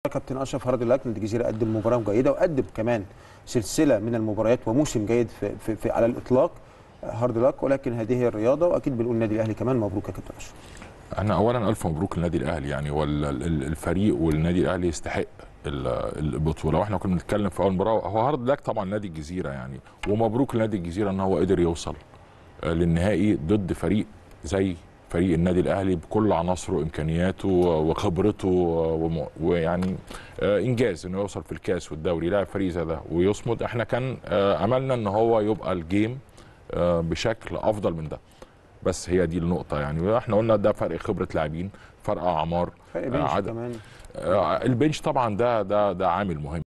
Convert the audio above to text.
كابتن اشرف هارد لك نادي الجزيره قدم مباراه جيده وقدم كمان سلسله من المباريات وموسم جيد في, في, في على الاطلاق هارد لك ولكن هذه هي الرياضه واكيد بنقول النادي الاهلي كمان مبروك يا كابتن اشرف احنا اولا الف مبروك للنادي الاهلي يعني والفريق والنادي الاهلي يستحق ال- البطوله واحنا كنا بنتكلم في اول مباراه هو هارد لك طبعا نادي الجزيره يعني ومبروك لنادي الجزيره ان هو قدر يوصل آه، للنهائي ضد فريق زي فريق النادي الاهلي بكل عناصره وامكانياته وخبرته وم- ويعني آه، انجاز انه يوصل في الكاس والدوري لاعب فريق زي ده ويصمد احنا كان آه، املنا ان هو يبقى الجيم آه، بشكل افضل من ده بس هي دي النقطه يعني احنا قلنا ده فرق خبره لاعبين فرق اعمار فرق آه، بينش عدد- كمان آه، البنش طبعا ده ده ده عامل مهم